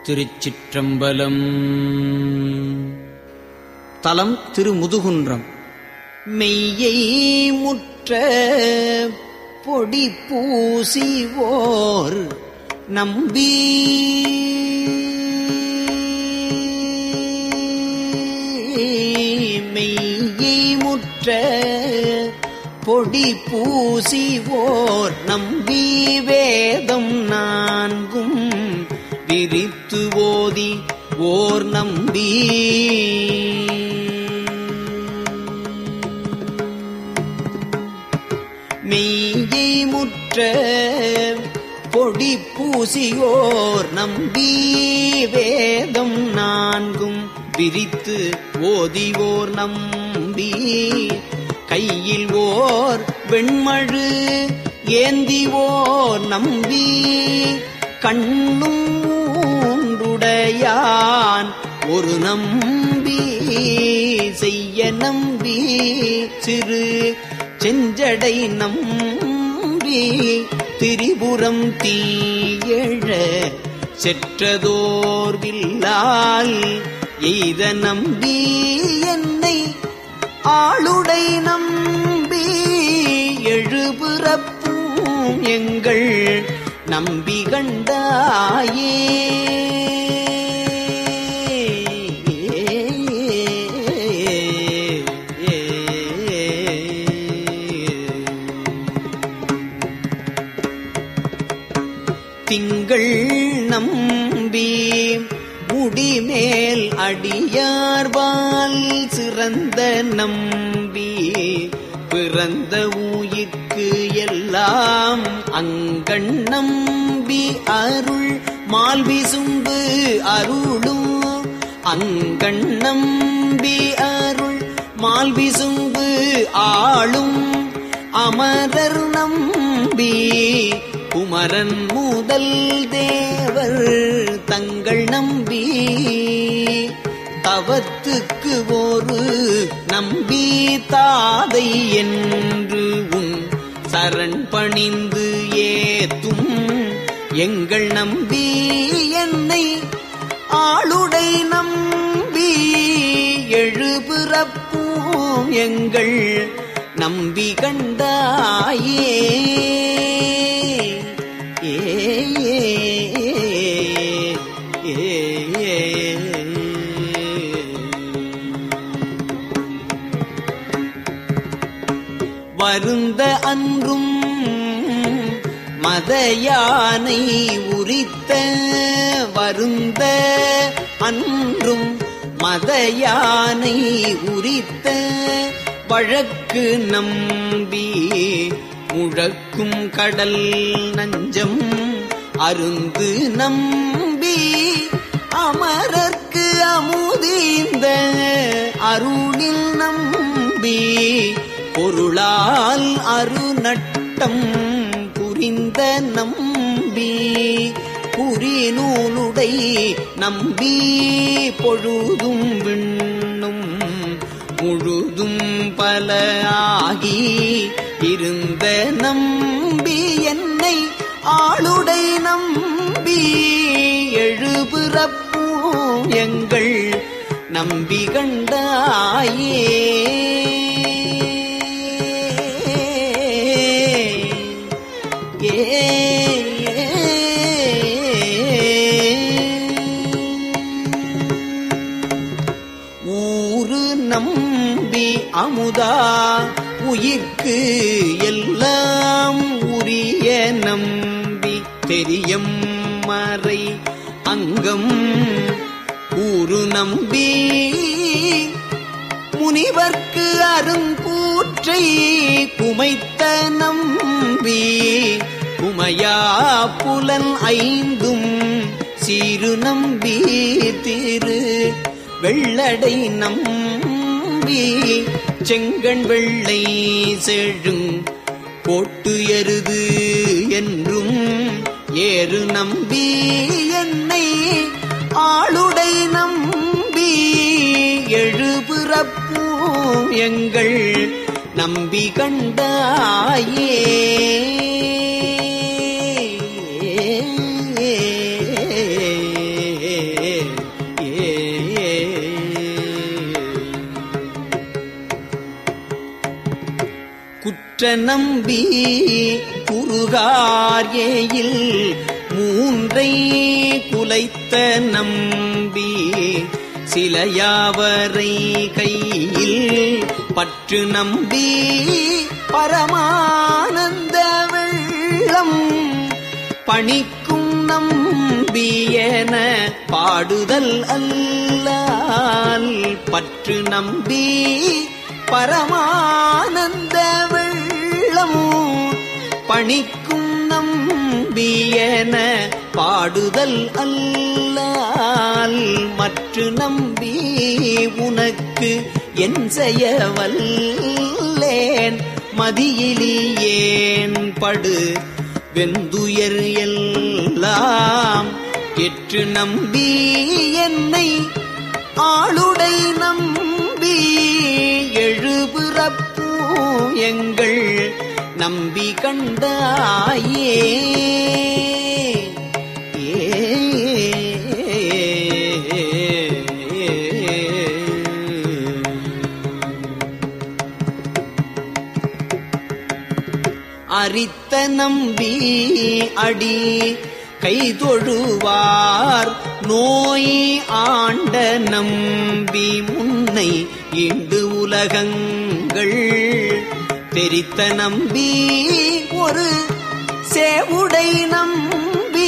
திருச்சிற்றம்பலம் தலம் திருமுதுகுன்றம் மெய்யை முற்ற பொடி பூசிவோர் நம்பி மெய்யை முற்ற பொடி பூசிவோர் நம்பி வேதம் நான்கும் விரித்து ஓதி ஓர் நம்பி மெய்யை முற்ற பொடி பூசியோர் நம்பி வேதம் நான்கும் விரித்து ஓதிவோர் நம்பி கையில் ஓர் வெண்மழு ஏந்திவோர் நம்பி கண்ணும் மூன்றுடையான் ஒரு நம்பி செய்ய நம்பி சிறு செஞ்சடை நம்பி திரிபுரம் தீயழ செற்றதோர் வில்லால் எய்த நம்பி என்னை ஆளுடை நம்பி எழுபுறப்பும் எங்கள் நம்பி கண்டாயே திங்கள் நம்பி முடிமேல் அடியார்பால் சிறந்த நம்பி பிறந்த உயிர்க்கு எல்லாம் அங்கண் நம்பி அருள் மால்விசும்பு அருளும் அங்கண் நம்பி அருள் மால்விசும்பு ஆளும் அமரர் நம்பி குமரன் முதல் தேவர் தங்கள் நம்பி தவத்துக்கு ஒரு நம்பி தாதை என்று உன் சரண் பணிந்து ஏத்தும் எங்கள் நம்பி என்னை ஆளுடை நம்பி எழுபிறப்பூம் எங்கள் நம்பி கண்டாயே ஏ ஏ ஏ வருந்த அன்றும் மத யானை உரித்த வருந்த அன்றும் மத யானை உரித்த வழக்கு நம்பி முழக்கும் கடல் நஞ்சம் அருந்து நம்பி அமரர்க்கு அமுதீந்த அருளில் நம்பி பொருளால் அருநட்டம் புரிந்த நம்பி புரிநூலுடை நம்பி பொழுதும் விண்ணும் முழுதும் பல ஆகி இருந்த நம்பி என்னை ஆளுடை நம்பி எழுபிறப்பூம் எங்கள் நம்பி கண்டாயே ஏ ஊரு நம்பி அமுதா உயிர்க்கு எல்லாம் உரிய நம்பி தெரியும் மறை அங்கம் ஊரு நம்பி முனிவர்க்கு அருங்கூற்றை குமைத்த நம்பி குமையா புலன் ஐந்தும் சீரு நம்பி திரு வெள்ளடை நம்பி செங்கண் வெள்ளை செழுங் கோட்டு எருது என்றும் ஏறு நம்பி என்னை ஆளுடை நம்பி எழுபிறப்பூம் எங்கள் நம்பி கண்டாயே நம்பி குறுகார் ஏயில் மூன்றை குலைத்த நம்பி சிலையாவரை கையில் பற்று நம்பி பரமானந்த வெள்ளம் பணிக்கும் நம்பியன பாடுதல் அல்லால் பற்று நம்பி பரமானந்த வெள்ளம் பணிக்கும் நம்பியன பாடுதல் அல்லால் மற்ற நம்பி உனக்கு என் செய்ய வல்லேன் மதியிலியேன் படு வெந்துயர் எல்லாம் எற்று நம்பி என்னை ஆளுடை நம்பி எழுபுறப்பூ எங்கள் நம்பி கண்டாயே அரித்த நம்பி அடி கைதொழுவார் நோய் ஆண்ட நம்பி முன்னை இண்டு உலகங்கள் தெரித்த நம்பி ஒரு சேவுடை நம்பி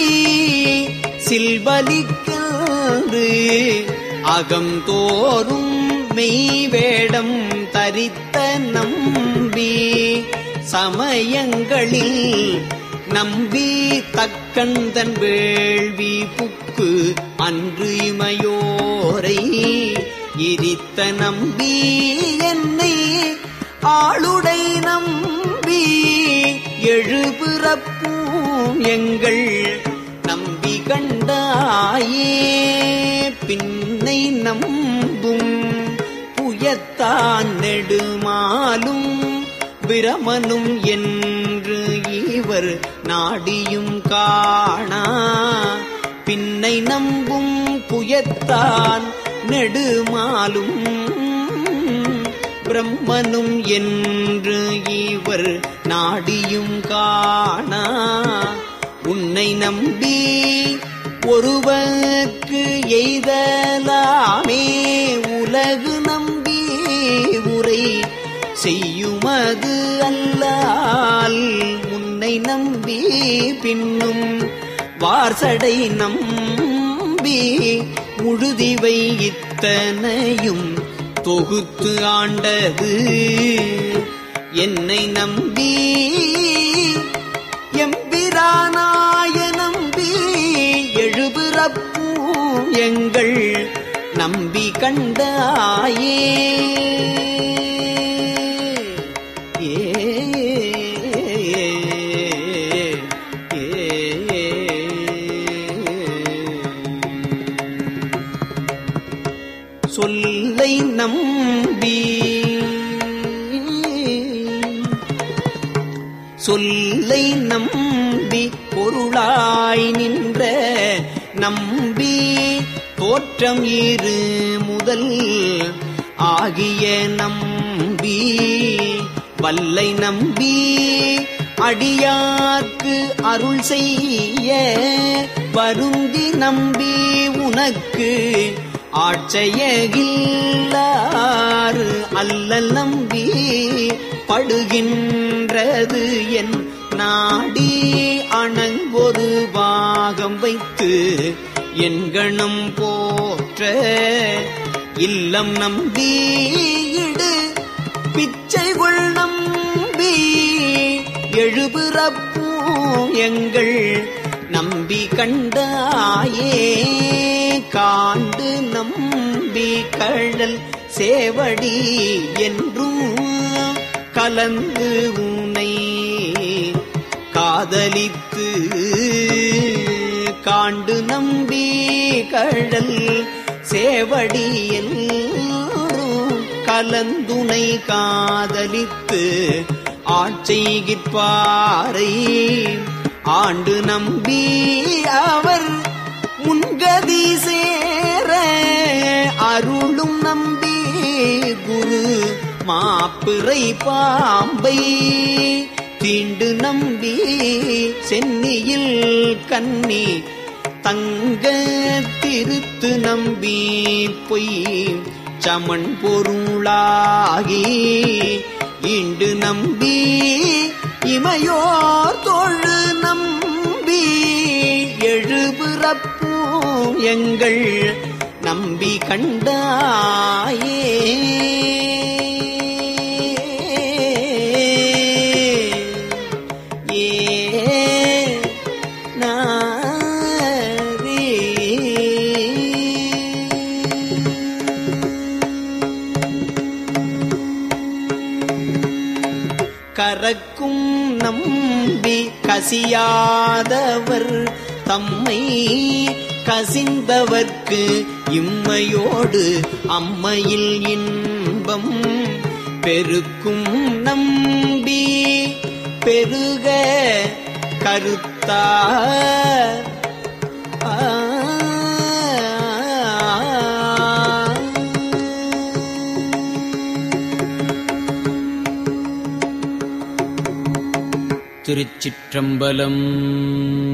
சில்பலிக்கிறது அகந்தோறும் மெய்வேடம் தரித்த நம்பி சமயங்களில் நம்பி தக்கந்தன் வேள்வி புக்கு அன்று இமையோரை எரித்த நம்பி என்னை ஆளுடை நம்பி எழுபிறப்பூம் எங்கள் நம்பி கண்டாயே பின்னை நம்பும் புயத்தான் நெடுமாலும் பிரமனும் என்று இவர் நாடியும் காணா பின்னை நம்பும் புயத்தான் நெடுமாலும் பிரம்மனும் என்று இவர் நாடியும் காணா உன்னை நம்பி ஒருவருக்கு எய்தலாமே உலகு நம்பி உரை செய்யுமது அல்லால் முன்னை நம்பி பின்னும் வார்சடை நம்பி முழுதிவை இத்தனையும் தொகுத்து ஆண்டது என்னை நம்பி எம்பிரானாய நம்பி எழுபிறப்பூம் எங்கள் நம்பி கண்டாயே ஏ சொல்லை நம்பி சொல்லை நம்பி பொருளாய் நின்ற நம்பி தோற்றம் இரு முதல் ஆகிய நம்பி வல்லை நம்பி அடியார்க்கு அருள் செய்ய வருந்தி நம்பி உனக்கு ஆட்சையகில்லாறு அல்லல் நம்பி படுகின்றது என் நாடி அணங்கொரு பாகம் வைத்து என் கணம் போற்ற இல்லம் நம்பி இடு பிச்சைகள் நம்பி எழுபிறப்பூம் எங்கள் நம்பி கண்டாயே காண்டு நம்பி கழல் சேவடி என்றும் கலந்து உனை காதலித்து காண்டு நம்பி கழல் சேவடி என்றும் கலந்துனை காதலித்து ஆட்செய்கிற்பாரை ஆண்டு நம்பி அவர் முன்கதி சேர அருளும் நம்பி குரு மாப்பிறை பாம்பை தீண்டு நம்பி சென்னியில் கன்னி தங்க திருத்து நம்பி பொய் சமன் பொருளாகி ஈண்டு நம்பி இமையோர் தொழு நம்பி எழுபிறப்பும் எங்கள் நம்பி கண்டாயே ஏ நாரே கரக்கும் நம்பி கசியாதவர் தம்மை கசிந்தவர்க்கு இம்மையோடு அம்மையில் இன்பம் பெருக்கும் நம்பி பெருக கருத்தார் திருச்சிற்றம்பலம்